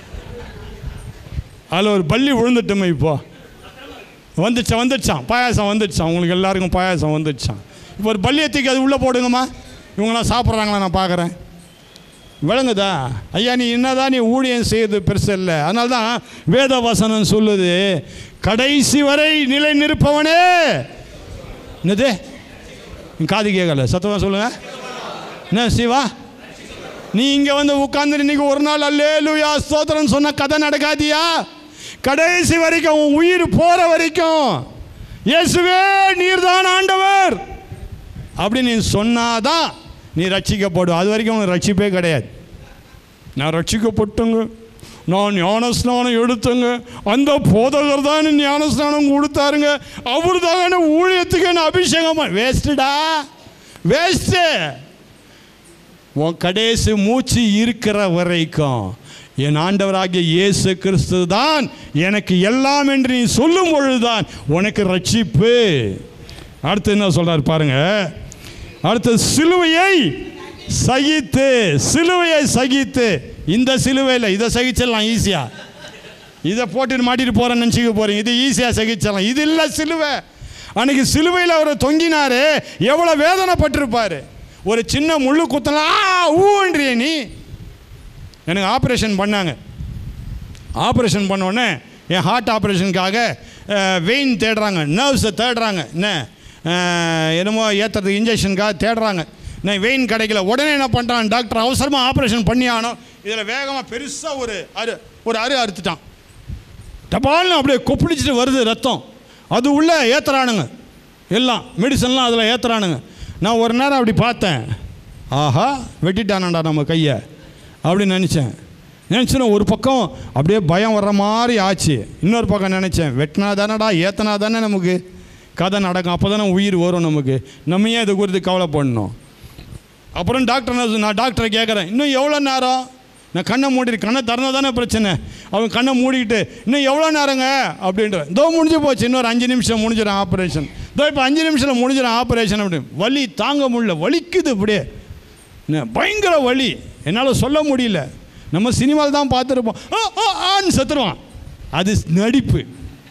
அதில் ஒரு பள்ளி விழுந்துட்டோமே இப்போ வந்துடுச்சான் வந்துடுச்சான் பாயாசம் வந்துடுச்சான் உங்களுக்கு எல்லாருக்கும் பாயாசம் வந்துடுச்சான் இப்போ ஒரு பள்ளியை தூக்கி அது உள்ளே போடுங்கம்மா இவங்களாம் சாப்பிட்றாங்களா நான் பார்க்குறேன் விளங்குதா ஐயா நீ என்னதான் நீ ஊழியம் செய்யறது பெருசு இல்லை அதனால தான் வேத வசனம் சொல்லுது கடைசி வரை நிலை நிற்பவனே என்னது நீ காது கேட்கல சத்தமாக சொல்லுங்க என்ன சிவா நீ இங்கே வந்து உட்காந்து இன்னைக்கு ஒரு நாள் அல்லேலூயா ஸ்தோத்திரம் சொன்ன கதை நடக்காதியா கடைசி வரைக்கும் உன் உயிர் போகிற வரைக்கும் இயேசுவே நீர்தான் ஆண்டவர் அப்படி நீ சொன்னாதான் நீ ரட்சிக்கப்படும் அது வரைக்கும் உனக்கு ரட்சிப்பே கிடையாது நான் ரட்சிக்கப்பட்டுங்க நான் ஞானஸ்நானம் எடுத்தங்க அந்த போதகர் தான் ஞானஸ்நானம் கொடுத்தாருங்க அவர் தாங்க ஊழியத்துக்கு என்ன அபிஷேகம் வேஸ்ட்டுடா வேஸ்ட்டு உன் கடைசி மூச்சு இருக்கிற வரைக்கும் என் ஆண்டவராகிய இயேசு கிறிஸ்து தான் எனக்கு எல்லாம் என்று நீ சொல்லும் பொழுதுதான் உனக்கு ரட்சிப்பு அடுத்து என்ன சொல்றாரு பாருங்க அடுத்து சிலுவையை சகித்து சிலுவையை சகித்து இந்த சிலுவையில் இதை சகிச்சிடலாம் ஈஸியா இதை போட்டுட்டு மாட்டிட்டு போறேன்னு நினச்சிக்க போறீங்க இது ஈஸியாக சகிச்சிடலாம் இது இல்லை சிலுவை அன்னைக்கு சிலுவையில் அவர் தொங்கினாரு எவ்வளோ வேதனைப்பட்டிருப்பாரு ஒரு சின்ன முள்ளு குத்தனா ஊன்றிய நீ எனக்கு ஆப்ரேஷன் பண்ணாங்க ஆப்ரேஷன் பண்ண உடனே என் ஹார்ட் ஆப்ரேஷனுக்காக வெயின் தேடுறாங்க நர்வ்ஸை தேடுறாங்க என்ன அஹ், என்னமோ ஏற்றுறதுக்கு இன்ஜெக்ஷனுக்காக தேடுறாங்க நான் வெயின் கிடைக்கல உடனே என்ன பண்ணுறான் டாக்டர் அவசரமாக ஆப்ரேஷன் பண்ணி ஆனோம் இதில் வேகமாக பெருசாக ஒரு அரு ஒரு அரு அறுத்துட்டான் டபால்னு அப்படியே கொப்பளிச்சுட்டு வருது ரத்தம் அது உள்ளே ஏற்றுறானுங்க எல்லாம் மெடிசன்லாம் அதில் ஏற்றுறானுங்க நான் ஒரு நேரம் அப்படி பார்த்தேன் ஆஹா வெட்டிட்டானடா நம்ம கையை அப்படின்னு நினச்சேன் நினச்சேன்னா ஒரு பக்கம் அப்படியே பயம் வர்ற மாதிரி ஆச்சு இன்னொரு பக்கம் நினச்சேன் வெட்டினா தானடா ஏத்தனா தானே நமக்கு கதை நடக்கும் அப்போ தானே உயிர் வரும் நமக்கு நம்ம ஏன் இதை குறித்து கவலைப்படணும் அப்புறம் டாக்டர் என்ன சொன்னா- நான் டாக்டரை கேட்குறேன் இன்னும் எவ்வளோ நேரம் நான் கண்ணை மூடி கண்ணை திறந்தா தானே பிரச்சனை அவன் கண்ணை மூடிக்கிட்டு இன்னும் எவ்வளோ நேரங்க அப்படின்ற இதோ முடிஞ்சு போச்சு இன்னொரு அஞ்சு நிமிஷம் முடிஞ்சிடும் ஆப்ரேஷன் இதோ இப்போ அஞ்சு நிமிஷத்தில் முடிஞ்சிடும் ஆப்ரேஷன் அப்படி வலி தாங்க முடியல வலிக்குது அப்படியே என்ன, பயங்கர வலி என்னால் சொல்ல முடியல நம்ம சினிமாவில் தான் பார்த்துருப்போம் ஆ, ஆ, ஆன்னு செத்துருவான் அது நடிப்பு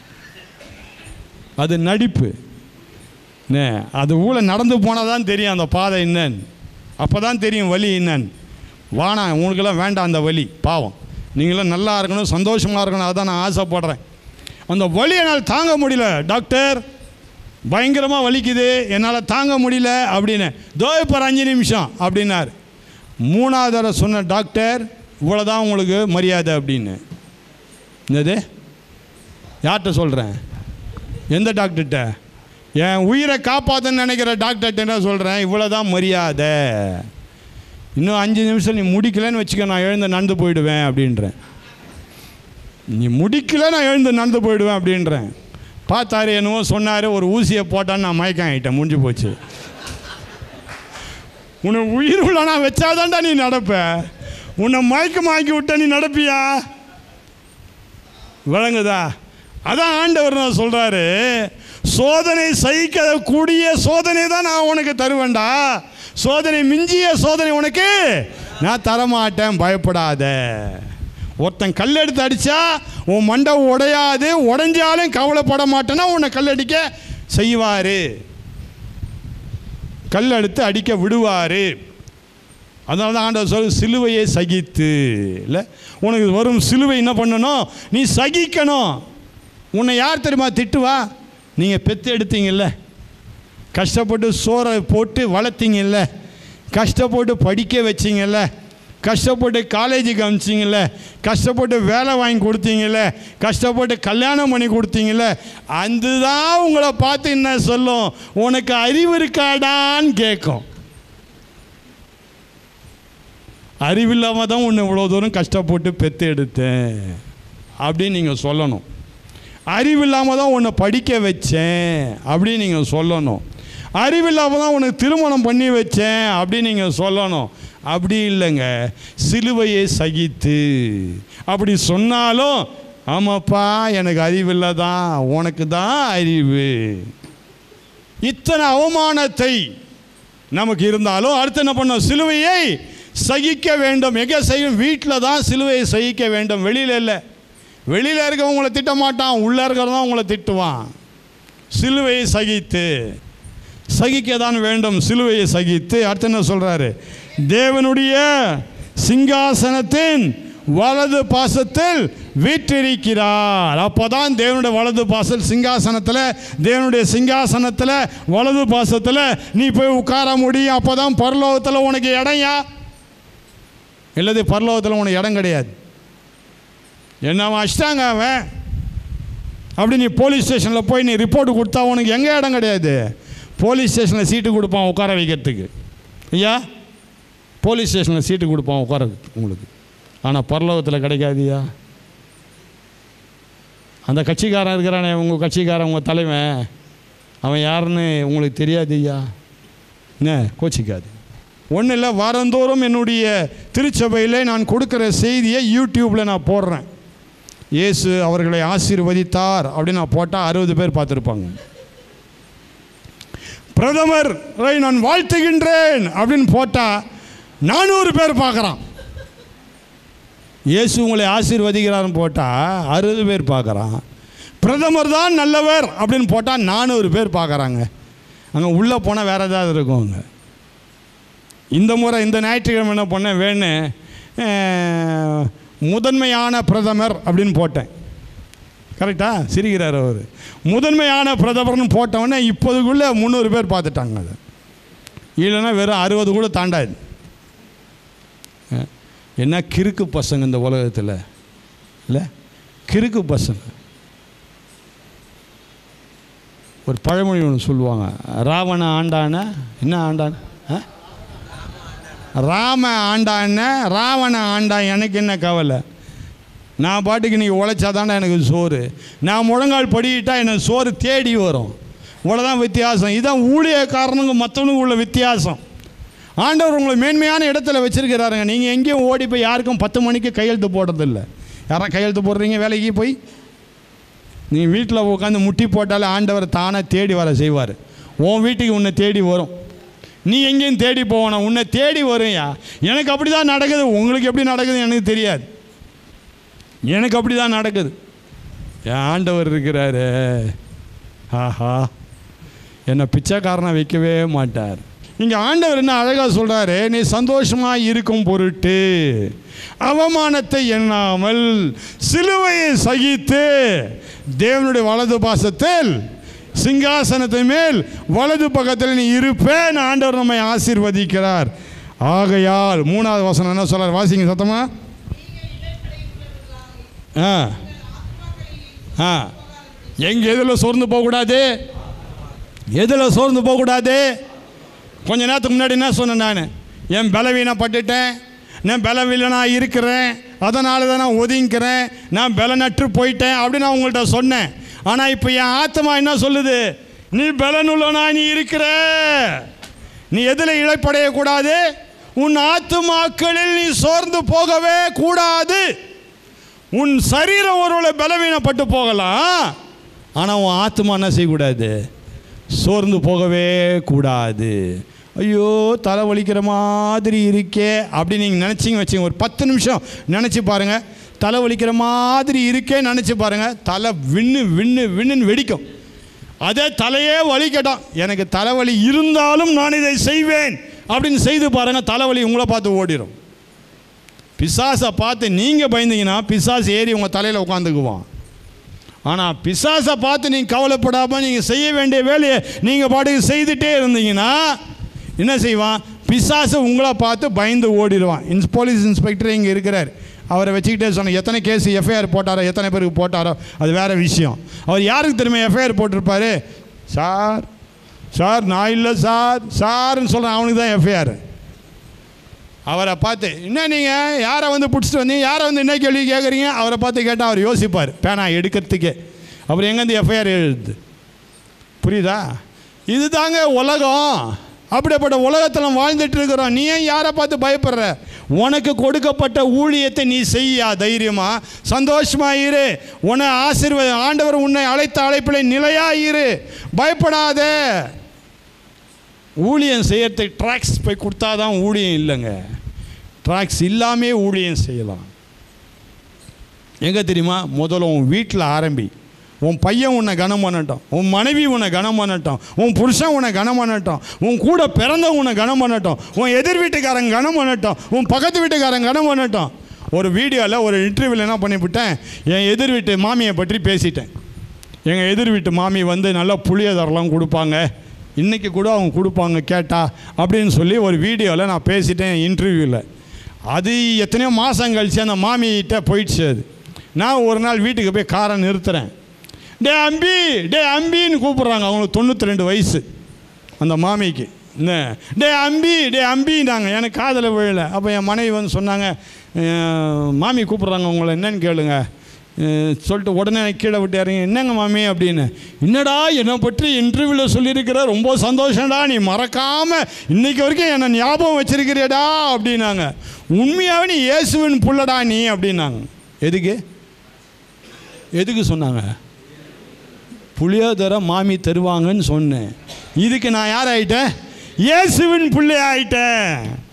அது நடிப்பு என்ன அது ஊழ நடந்து போனால் தான் தெரியும் அந்த பாதை என்னன்னு அப்போ தான் தெரியும் வலி என்னன்னு வானா உங்களுக்கெல்லாம் வேண்டாம் அந்த வலி பாவம் நீங்களாம் நல்லா இருக்கணும் சந்தோஷமாக இருக்கணும் அதான் நான் ஆசைப்படுறேன் அந்த வலி என்னால் தாங்க முடியல டாக்டர் பயங்கரமாக வலிக்குது என்னால் தாங்க முடியல அப்படின்னு தோ இப்போ அஞ்சு நிமிஷம் அப்படின்னார் மூணாவது தடவை சொன்ன டாக்டர் இவ்வளோதான் உங்களுக்கு மரியாதை அப்படின்னு என்னது யார்கிட்ட சொல்கிறேன் எந்த டாக்டர்கிட்ட என் உயிரை காப்பாற்றன்னு நினைக்கிற டாக்டர்கிட்ட என்ன சொல்கிறேன் இவ்வளோதான் மரியாதை இன்னும் அஞ்சு நிமிஷம் நீ முடிக்கலைன்னு வச்சுக்க நான் எழுந்து நடந்து போயிடுவேன் அப்படின்றேன் நீ முடிக்கல நான் எழுந்து நடந்து போயிடுவேன் அப்படின்றேன் பார்த்தாரு என்னவோ சொன்னார் ஒரு ஊசியை போட்டான்னு நான் மயக்கம் ஆகிட்டேன் முடிஞ்சு போச்சு உன்னை உயிர் உள்ள நான் வச்சாதான்டா நீ நடப்ப உன்னை மயக்கம் ஆக்கி விட்ட நீ நடப்பியா விளங்குதா அதான் ஆண்டவர் நான் சொல்கிறாரு சோதனை சகிக்க கூடிய சோதனை தான் நான் உனக்கு தருவேன்டா சோதனை மிஞ்சிய சோதனை உனக்கு நான் தரமாட்டேன் பயப்படாத ஒருத்தன் கல் எடுத்து அடித்தா உன் மண்டை உடையாது உடைஞ்சாலும் கவலைப்பட மாட்டேன்னா உன்னை கல் அடிக்க செய்வார் கல் எடுத்து அடிக்க விடுவார் அதனால தான் ஆண்டவர் சொல் சிலுவையை சகித்து இல்லை உனக்கு வரும் சிலுவை என்ன பண்ணணும் நீ சகிக்கணும் உன்னை யார் தெரியுமா திட்டுவா நீங்கள் பெத்து எடுத்தீங்கல்ல கஷ்டப்பட்டு சோறை போட்டு வளர்த்தீங்கல்ல கஷ்டப்பட்டு படிக்க வச்சீங்கல்ல கஷ்டப்பட்டு காலேஜுக்கு அனுப்பிச்சிங்கல்ல கஷ்டப்பட்டு வேலை வாங்கி கொடுத்தீங்கல்ல கஷ்டப்பட்டு கல்யாணம் பண்ணி கொடுத்தீங்கல்ல அதுதான் உங்களை பார்த்து என்ன சொல்லும் உனக்கு அறிவு இருக்காடான்னு கேட்கும் அறிவில்லாமல் தான் உன்னை இவ்வளோ தூரம் கஷ்டப்பட்டு பெற்று எடுத்தேன் அப்படின்னு நீங்கள் சொல்லணும் அறிவில்லாமல் தான் உன்னை படிக்க வச்சேன் அப்படின்னு நீங்கள் சொல்லணும் அறிவில்லாமல் தான் உனக்கு திருமணம் பண்ணி வச்சேன் அப்படின்னு நீங்கள் சொல்லணும் அப்படி இல்லைங்க சிலுவையை சகித்து அப்படி சொன்னாலும் ஆமாப்பா எனக்கு அறிவில்லை தான் உனக்கு தான் அறிவு இத்தனை அவமானத்தை நமக்கு இருந்தாலும் அடுத்து என்ன பண்ணோம் சிலுவையை சகிக்க வேண்டும் எங்கே செய்யும் வீட்டில் தான் சிலுவையை சகிக்க வேண்டும் வெளியில் இல்லை வெளியில் இருக்கவன் உங்களை திட்ட மாட்டான் உள்ளே இருக்கிறதான் உங்களை திட்டுவான் சிலுவையை சகித்து சகிக்க தான் வேண்டும் சிலுவையை சகித்து அடுத்து என்ன சொல்கிறாரு தேவனுடைய சிங்காசனத்தின் வலது பாசத்தில் வீற்றிருக்கிறார் அப்போதான் தேவனுடைய வலது பாசல் சிங்காசனத்தில் தேவனுடைய சிங்காசனத்தில் வலது பாசத்தில் நீ போய் உட்கார முடியும் அப்போ தான் பரலோகத்தில் உனக்கு இடம்யா இல்லது பரலோகத்தில் உனக்கு இடம் கிடையாது என்ன அவன் அடிச்சிட்டாங்க அவன் அப்படி நீ போலீஸ் ஸ்டேஷனில் போய் நீ ரிப்போர்ட் கொடுத்தா உனக்கு எங்கே இடம் கிடையாது போலீஸ் ஸ்டேஷனில் சீட்டு கொடுப்பான் உட்கார வைக்கிறதுக்கு ஐயா போலீஸ் ஸ்டேஷனில் சீட்டு கொடுப்பான் உட்கார உங்களுக்கு ஆனால் பரலோகத்தில் கிடைக்காதியா அந்த கட்சிக்காரன் இருக்கிறானே உங்கள் கட்சிக்காரன் உங்கள் தலைவன் அவன் யாருன்னு உங்களுக்கு தெரியாது ஐயா என்ன கோச்சிக்காது ஒன்றும் இல்லை வாரந்தோறும் என்னுடைய திருச்சபையில் நான் கொடுக்குற செய்தியை யூடியூப்பில் நான் போடுறேன் இயேசு அவர்களை ஆசீர்வதித்தார் அப்படின்னு நான் போட்டால் அறுபது பேர் பார்த்துருப்பாங்க பிரதமரை நான் வாழ்த்துகின்றேன் அப்படின்னு போட்டால் நானூறு பேர் பார்க்குறான் இயேசு உங்களை ஆசீர்வதிக்கிறான்னு போட்டால் அறுபது பேர் பார்க்குறான் பிரதமர் தான் நல்லவர் அப்படின்னு போட்டால் நானூறு பேர் பார்க்குறாங்க அங்கே உள்ளே போனால் வேறு ஏதாவது இருக்கும் அங்கே இந்த முறை இந்த ஞாயிற்றுக்கிழமை என்ன பண்ணேன் வேணும் அஹ், முதன்மையான பிரதமர் அப்படின்னு போட்டேன் கரெக்டா சிரிக்கிறார் அவர் முதன்மையான பிரதமர்னு போட்டவொடனே இப்போதுக்குள்ளே முந்நூறு பேர் பார்த்துட்டாங்க அதை இல்லைன்னா வெறும் அறுபது கூட தாண்டாது அஹ், என்ன கிறுக்கு பசங்க இந்த உலகத்தில் இல்லை கிறுக்கு பசங்க ஒரு பழமொழி ஒன்று சொல்லுவாங்க ராவண ஆண்டான என்ன ஆண்டான ஆ ராம ஆண்டான ராவண ஆண்டா எனக்கு என்ன கவலை நான் பாட்டுக்கு நீங்கள் உழைச்சாதாண்டா எனக்கு சோறு நான் முழங்கால் படிக்கிட்டா எனக்கு சோறு தேடி வரும் இவ்வளோதான் வித்தியாசம் இதான் ஊழியக்காரனுங்க மற்றவனுக்கு உள்ள வித்தியாசம் ஆண்டவர் உங்களை மேன்மையான இடத்துல வச்சிருக்கிறாருங்க நீங்கள் எங்கேயும் ஓடி போய் யாருக்கும் பத்து மணிக்கு கையெழுத்து போடுறதில்ல யாரும் கையெழுத்து போடுறீங்க வேலைக்கு போய் நீ வீட்டில் உட்காந்து முட்டி போட்டாலே ஆண்டவர் தானே தேடி வர செய்வார் உன் வீட்டுக்கு உன்னை தேடி வரும் நீ எங்கேயும் தேடி போகணும் உன்னை தேடி வரும்யா எனக்கு அப்படி தான் நடக்குது உங்களுக்கு எப்படி நடக்குது எனக்கு தெரியாது எனக்கு அப்படி தான் நடக்குது என் ஆண்டவர் இருக்கிறாரு ஆஹா என்னை பிச்சைக்காரனை வைக்கவே மாட்டார் இங்கே ஆண்டவர் என்ன அழகாக சொல்கிறாரு நீ சந்தோஷமாக இருக்கும் பொருட்டு அவமானத்தை எண்ணாமல் சிலுவையை சகித்து தேவனுடைய வலது பாசத்தில் சிங்காசனத்தின் மேல் வலது பக்கத்தில் நீ இருப்பேன் ஆண்டவர் நம்மை ஆசீர்வதிக்கிறார் ஆகையால் மூணாவது வசனம் என்ன சொல்றார் வாசிங்க சத்தமா ஆ ஆ எங்க எதில் சோர்ந்து போகக்கூடாது எதில் சோர்ந்து போகக்கூடாது கொஞ்ச நேரத்துக்கு முன்னாடி என்ன சொன்னேன் நான் என் பலவீனப்பட்டுட்டேன் நான் பலவீனனாக இருக்கிறேன் அதனால தான் நான் ஒதுங்கிக்கிறேன் நான் பலனற்று போயிட்டேன் அப்படின்னு நான் உங்கள்கிட்ட சொன்னேன் ஆனால் இப்போ என் ஆத்மா என்ன சொல்லுது நீ பலனுள்ளனா நீ இருக்கிற நீ எதில் இழைப்படையக்கூடாது உன் ஆத்துமாக்களில் நீ சோர்ந்து போகவே கூடாது உன் சரீரம் ஒருவேளை பலவீனப்பட்டு போகலாம் ஆனால் உன் ஆத்மா என்ன செய்யக்கூடாது சோர்ந்து போகவே கூடாது ஐயோ தலை வலிக்கிற மாதிரி இருக்கே அப்படி நீங்கள் நினச்சிங்க வச்சுங்க ஒரு பத்து நிமிஷம் நினச்சி பாருங்கள் தலை வலிக்கிற மாதிரி இருக்கே நினச்சி பாருங்கள் தலை விண்ணு விண்ணு விண்ணுன்னு வெடிக்கும் அதே தலையே வலிக்கட்டும் எனக்கு தலைவலி இருந்தாலும் நான் இதை செய்வேன் அப்படின்னு செய்து பாருங்கள் தலைவலி உங்களை பார்த்து ஓடிடும் பிசாசை பார்த்து நீங்கள் பயந்தீங்கன்னா பிசாசு ஏறி உங்கள் தலையில் உட்காந்துக்குவான் ஆனால் பிசாசை பார்த்து நீங்கள் கவலைப்படாமல் நீங்கள் செய்ய வேண்டிய வேலையை நீங்கள் பாட்டுக்கு செய்துட்டே இருந்தீங்கன்னா என்ன செய்வான் பிசாசு உங்களை பார்த்து பயந்து ஓடிடுவான் இன்ஸ் போலீஸ் இன்ஸ்பெக்டர் இங்கே இருக்கிறார் அவரை வச்சுக்கிட்டே சொன்ன எத்தனை கேஸ் எஃப்ஐஆர் போட்டாரோ எத்தனை பேருக்கு போட்டாரோ அது வேறு விஷயம் அவர் யாருக்கு திரும்ப எஃப்ஐஆர் போட்டிருப்பாரு சார் சார் நான் இல்லை சார் சார்ன்னு சொல்கிறேன் அவனுக்கு தான் எஃப்ஐஆர் அவரை பார்த்து என்ன நீங்கள் யாரை வந்து பிடிச்சிட்டு வந்தீங்க யாரை வந்து என்ன கேள்வி கேட்குறீங்க அவரை பார்த்து கேட்டால் அவர் யோசிப்பார் பேனா எடுக்கிறதுக்கே அப்புறம் எங்கேருந்து எஃப்ஐஆர் எழுதுது புரியுதா இது தாங்க உலகம் அப்படிப்பட்ட உலகத்தில் நம்ம வாழ்ந்துட்டு இருக்கிறோம் நீ ஏன் யாரை பார்த்து பயப்படுற உனக்கு கொடுக்கப்பட்ட ஊழியத்தை நீ செய்யா தைரியமா சந்தோஷமா இரு உன்னை ஆசீர்வாத ஆண்டவர் உன்னை அழைத்த அழைப்பில் நிலையா இரு பயப்படாத ஊழியம் செய்யறதுக்கு ட்ராக்ஸ் போய் கொடுத்தாதான் ஊழியம் இல்லைங்க ட்ராக்ஸ் இல்லாமே ஊழியம் செய்யலாம் எங்கே தெரியுமா முதல்ல உன் வீட்டில் ஆரம்பி உன் பையன் உன்னை கனம் பண்ணட்டும் உன் மனைவி உன்னை கனம் பண்ணட்டும் உன் புருஷன் உன்னை கனம் பண்ணட்டும் உன் கூட பிறந்தவன் உன்னை கனம் பண்ணட்டும் உன் எதிர் வீட்டுக்காரன் கனம் பண்ணட்டும் உன் பக்கத்து வீட்டுக்காரன் கனம் பண்ணட்டும் ஒரு வீடியோவில் ஒரு இன்டர்வியூவில் என்ன பண்ணிவிட்டேன் என் எதிர் வீட்டு மாமியை பற்றி பேசிட்டேன் எங்கள் எதிர் வீட்டு மாமி வந்து நல்லா புளியோதரெல்லாம் கொடுப்பாங்க இன்றைக்கி கூட அவங்க கொடுப்பாங்க கேட்டா அப்படின்னு சொல்லி ஒரு வீடியோவில் நான் பேசிட்டேன் இன்டர்வியூவில் அது எத்தனையோ மாதம் கழிச்சு அந்த மாமிகிட்ட போயிடுச்சு அது நான் ஒரு நாள் வீட்டுக்கு போய் காரை நிறுத்துகிறேன் டே அம்பி டே அம்பின்னு கூப்பிட்றாங்க அவங்களுக்கு தொண்ணூற்றி ரெண்டு வயசு அந்த மாமிக்கு என்ன டே அம்பி டே அம்பின்னாங்க எனக்கு காதில் விழல அப்போ என் மனைவி வந்து சொன்னாங்க "அஹ், மாமி கூப்பிட்றாங்க உங்களை என்னன்னு கேளுங்க அஹ், சொல்லிட்டு உடனே கீழே விட்டு இறங்கி என்னங்க மாமி அப்படின்னு என்னடா என்னை பற்றி இன்டர்வியூவில் சொல்லியிருக்கிற ரொம்ப சந்தோஷம்டா நீ மறக்காமல் இன்னைக்கு வரைக்கும் என்னை ஞாபகம் வச்சிருக்கிறியடா அப்படின்னாங்க உண்மையாகவே நீ இயேசுவின் புள்ளடா நீ அப்படின்னாங்க எதுக்கு எதுக்கு சொன்னாங்க புளியோதரை மாமி தருவாங்கன்னு சொன்னேன் இதுக்கு நான் யார் ஆயிட்டேன் இயேசுவின் பிள்ளை ஆயிட்டேன்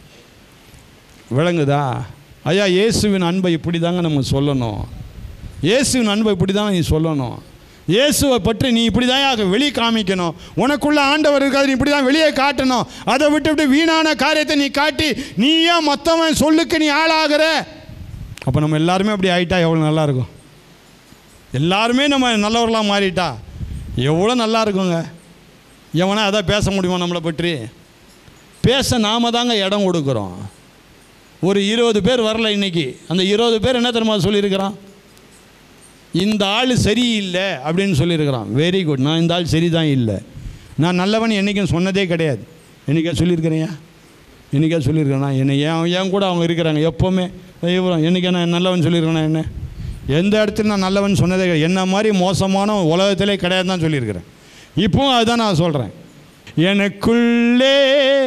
விளங்குதா ஐயா இயேசுவின் அன்பை இப்படி தாங்க நம்ம சொல்லணும் இயேசுவின் அன்பை இப்படி தான் நீ சொல்லணும் இயேசுவை பற்றி நீ இப்படி தான் வெளியே காமிக்கணும் உனக்குள்ள ஆண்டவர் இருக்காது நீ இப்படி தான் வெளியே காட்டணும் அதை விட்டு விட்டு வீணான காரியத்தை நீ காட்டி நீ ஏன் மற்றவன் சொல்லுக்கு நீ ஆளாகிற அப்போ நம்ம எல்லாருமே அப்படி ஆயிட்டா எவ்வளோ நல்லா இருக்கும் எல்லாருமே நம்ம நல்லவர்களாக மாறிட்டா எவ்வளோ நல்லா இருக்குங்க எவனா அதான் பேச முடியுமா நம்மளை பற்றி பேச நாம தாங்க இடம் கொடுக்குறோம் ஒரு இருபது பேர் வரல இன்னைக்கு அந்த இருபது பேர் என்ன தெரியுமா சொல்லியிருக்கிறான் இந்த ஆள் சரியில்லை அப்படின்னு சொல்லியிருக்கிறான் வெரி குட் நான் இந்த ஆள் சரிதான் இல்லை நான் நல்லவன் என்றைக்கும் சொன்னதே கிடையாது என்றைக்கா சொல்லியிருக்கிறேயா என்றைக்கா சொல்லியிருக்கிறேனா என்னை ஏன் ஏன் கூட அவங்க இருக்கிறாங்க எப்போவுமே இவரம் என்றைக்கா நான் நல்லவன் சொல்லியிருக்கேனா என்ன எந்த இடத்துல நான் நல்லவன் சொன்னதே கிடையாது என்ன மாதிரி மோசமான உலகத்திலே கிடையாது தான் சொல்லியிருக்கிறேன் இப்போவும் அதுதான் நான் சொல்கிறேன் எனக்குள்ளே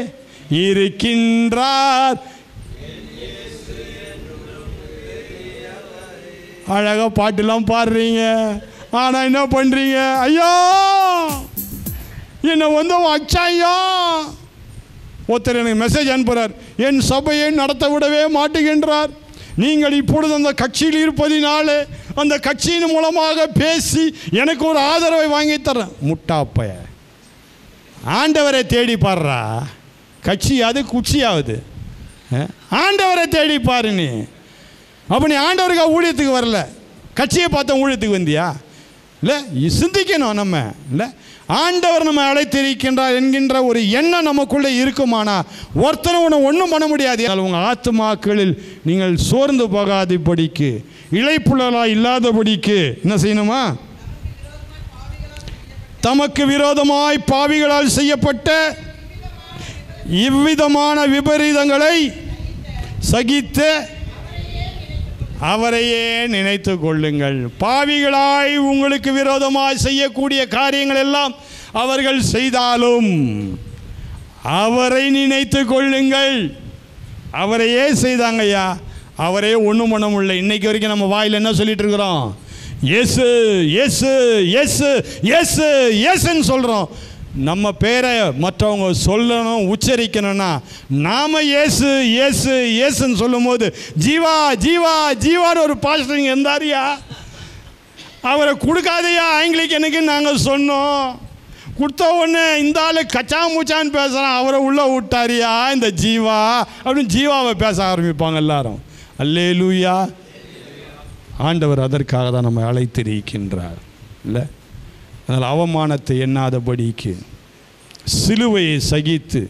இருக்கின்றார் அழகாக பாட்டுலாம் பாடுறீங்க ஆனால் என்ன பண்ணுறீங்க ஐயா என்னை வந்து அவன் அச்சா ஐயா ஒருத்தர் எனக்கு மெசேஜ் அனுப்புகிறார் என் சபையை நடத்த விடவே மாட்டுகின்றார் நீங்கள் இப்பொழுது அந்த கட்சியில் இருப்பதினாலே அந்த கட்சியின் மூலமாக பேசி எனக்கு ஒரு ஆதரவை வாங்கி தரேன் முட்டாப்பைய ஆண்டவரை தேடி பாடுறா கட்சி அது குச்சியாகுது அஹ், ஆண்டவரை தேடி பாரு நீ அப்போ நீ ஆண்டவருக்காக ஊழியத்துக்கு வரல கட்சியை பார்த்த ஊழியத்துக்கு வந்தியா இல்லை சிந்திக்கணும் நம்ம இல்லை ஆண்டவர் நம்ம அழைத்திருக்கின்றார் என்கின்ற ஒரு எண்ணம் நமக்குள்ளே இருக்குமானா ஒருத்தனை உன்னை ஒன்றும் பண்ண முடியாது ஆனால் உங்கள் ஆத்துமாக்களில் நீங்கள் சோர்ந்து போகாதபடிக்கு இழைப்புள்ளலாக இல்லாதபடிக்கு என்ன செய்யணுமா தமக்கு விரோதமாய் பாவிகளால் செய்யப்பட்ட இவ்விதமான விபரீதங்களை சகித்த அவரையே நினைத்து கொள்ளுங்கள் பாவிகளாய் உங்களுக்கு விரோதமாய் செய்யக்கூடிய காரியங்கள் எல்லாம் அவர்கள் செய்தாலும் அவரை நினைத்து கொள்ளுங்கள் அவரையே செய்தாங்கய்யா அவரே ஒன்றும் பண்ண முடியல இன்னைக்கு வரைக்கும் நம்ம வாயில் என்ன சொல்லிட்டு இருக்கிறோம் எஸ் எஸ் எஸ் எஸ் எஸ்ன்னு சொல்கிறோம் நம்ம பேரை மற்றவங்க சொல்லணும் உச்சரிக்கணும்னா நாம இயேசு இயேசு இயேசுன்னு சொல்லும்போது ஜீவா ஜீவா ஜீவான்னு ஒரு பாஸ்டர் இங்கே இருந்தாரியா அவரை கொடுக்காதையா ஆங்கிலிக்கனுக்கு நாங்கள் சொன்னோம் கொடுத்த உடனே இந்த ஆள் கச்சா மூச்சான்னு பேசுகிறான் அவரை உள்ளே விட்டாரியா இந்த ஜீவா அப்படின்னு ஜீவாவை பேச ஆரம்பிப்பாங்க எல்லாரும் அல்லே லூயா ஆண்டவர் அதற்காக தான் நம்மை அழைத்திருக்கின்றார் இல்லை அதனால் அவமானத்தை எண்ணாதபடிக்கு சிலுவையை சகித்து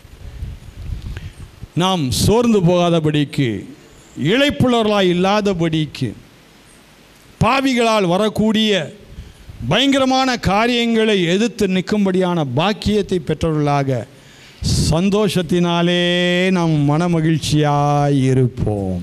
நாம் சோர்ந்து போகாதபடிக்கு இழைப்புலர்களாய் இல்லாதபடிக்கு பாவிகளால் வரக்கூடிய பயங்கரமான காரியங்களை எதிர்த்து நிற்கும்படியான பாக்கியத்தை பெற்றவர்களாக சந்தோஷத்தினாலே நாம் மனமகிழ்ச்சியாய் இருப்போம்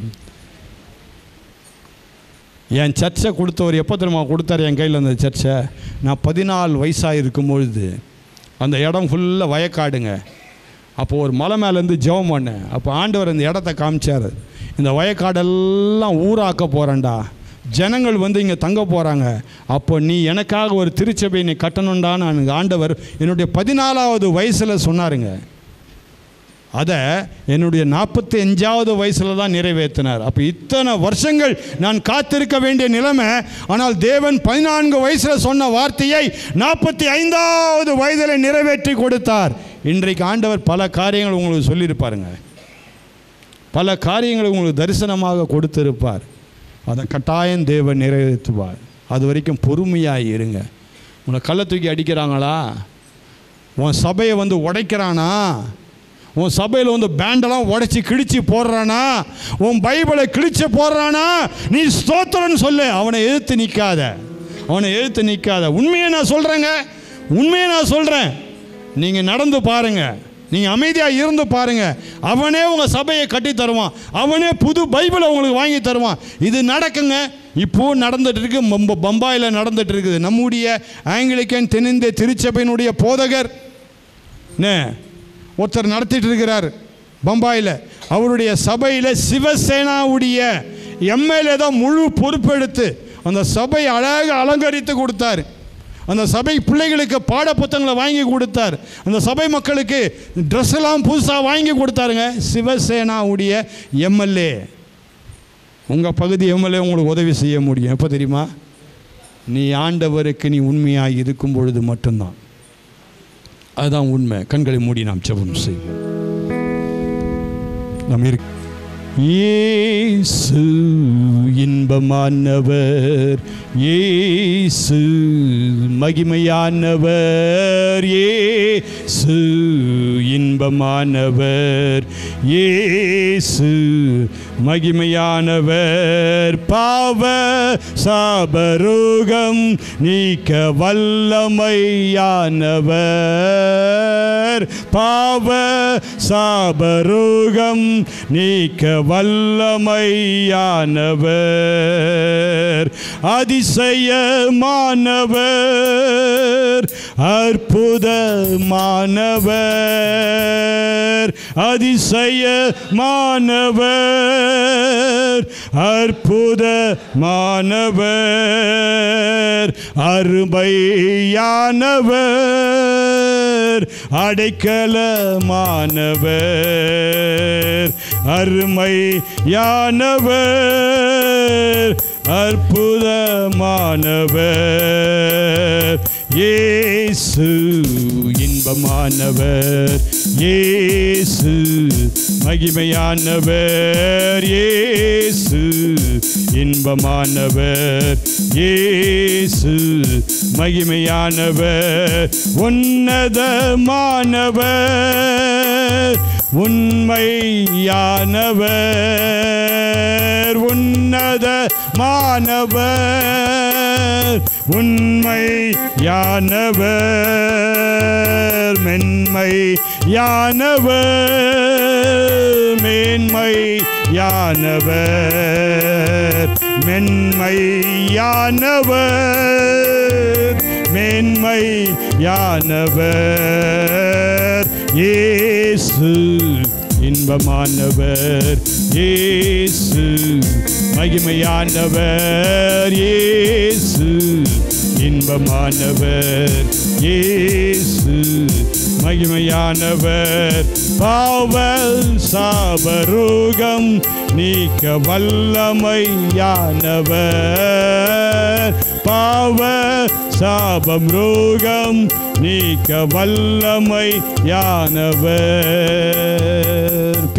என் சர்ச்சை கொடுத்தவர் எப்போ தெரியுமா கொடுத்தாரு என் கையில் அந்த சர்ச்சை நான் பதினாலு வயசாக இருக்கும்பொழுது அந்த இடம் ஃபுல்லாக வயக்காடுங்க அப்போ ஒரு மலை மேலேருந்து ஜெபம் பண்ணேன் அப்போ ஆண்டவர் அந்த இடத்த காமிச்சார் இந்த வயக்காடெல்லாம் ஊராக்க போகிறேன்டா ஜனங்கள் வந்து இங்கே தங்க போகிறாங்க அப்போ நீ எனக்காக ஒரு திருச்சபை நீ கட்டணுண்டான்னு எனக்கு ஆண்டவர் என்னுடைய பதினாலாவது வயசில் சொன்னாருங்க அதை என்னுடைய நாற்பத்தி அஞ்சாவது வயசில் தான் நிறைவேற்றினார் அப்போ இத்தனை வருஷங்கள் நான் காத்திருக்க வேண்டிய நிலைமை ஆனால் தேவன் பதினான்கு வயசில் சொன்ன வார்த்தையை நாற்பத்தி ஐந்தாவது வயதில் நிறைவேற்றி கொடுத்தார் இன்றைக்கு ஆண்டவர் பல காரியங்கள் உங்களுக்கு சொல்லியிருப்பாருங்க பல காரியங்களை உங்களுக்கு தரிசனமாக கொடுத்திருப்பார் அதை கட்டாயம் தேவன் நிறைவேற்றுவார் அது வரைக்கும் பொறுமையாக இருங்க உன்னை கள்ள தூக்கி அடிக்கிறாங்களா உன் சபையை வந்து உடைக்கிறானா உன் சபையில் வந்து பேண்டெல்லாம் உடைச்சி கிழிச்சு போடுறானா உன் பைபிளை கிழிச்சு போடுறானா நீ ஸ்தோத்திரன்னு சொல்லு அவனை எதிர்த்து நிற்காத அவனை எதிர்த்து நிற்காத உண்மையை நான் சொல்கிறேங்க உண்மையை நான் சொல்கிறேன் நீங்கள் நடந்து பாருங்கள் நீங்கள் அமைதியாக இருந்து பாருங்கள் அவனே உங்கள் சபையை கட்டி தருவான் அவனே புது பைபிளை உங்களுக்கு வாங்கி தருவான் இது நடக்குங்க இப்போ நடந்துட்டு இருக்கு பம்ப பம்பாயில் நடந்துட்டு இருக்குது நம்முடைய ஆங்கிலிக்கன் தென்னிந்திய திருச்சபையினுடைய போதகர் என்ன ஒருத்தர் நடத்திட்டு இருக்கிறார் பம்பாயில் அவருடைய சபையில் சிவசேனாவுடைய எம்எல்ஏ தான் முழு பொறுப்பெடுத்து அந்த சபை அழகாக அலங்கரித்து கொடுத்தார் அந்த சபை பிள்ளைகளுக்கு பாட புத்தகங்களை வாங்கி கொடுத்தார் அந்த சபை மக்களுக்கு ட்ரெஸ் எல்லாம் புதுசாக வாங்கி கொடுத்தாருங்க சிவசேனாவுடைய எம்எல்ஏ உங்கள் பகுதி எம்எல்ஏ உங்களுக்கு உதவி செய்ய முடியும் எப்போ தெரியுமா நீ ஆண்டவருக்கு நீ உண்மையாக இருக்கும் பொழுது மட்டும்தான் அதுதான் உண்மை கண்களை மூடி நாம் ஜெபம் செய்வோம் நாம் இரு இயேசு இன்பமானவர் இயேசு மகிமையானவர் இயேசு இன்பமானவர் இயேசு மகிமையானவர் பாவ சாபரோகம் நீக்க வல்லமையானவர் பாவ சாபரோகம் நீக்க வல்லமையானவர் அதிசயமானவர் அற்புதமானவர் அதிசயமானவர் அற்புதமானவர் அருமையானவர் அடைக்கலமானவர் அருமையானவர் அற்புதமானவர் இயேசு இன்பமானவர் இயேசு மகிமையானவர் இயேசு இன்பமானவர் இயேசு மகிமையானவர் உன்னதமானவர் உண்மையானவர் உன்னதமானவர் உண்மையானவர் மென்மையானவர் மேன்மையானவர் மென்மையானவர் மேன்மையானவர் இயேசு இன்பமானவர் இயேசு மகிமையானவர் இயேசு இன்பமானவர் இயேசு மகிமையானவர் பாவல் சாபரோகம் நீக்க வல்லமையானவர் பாவ சாபம் ரோகம் நீக்க வல்லமையானவர்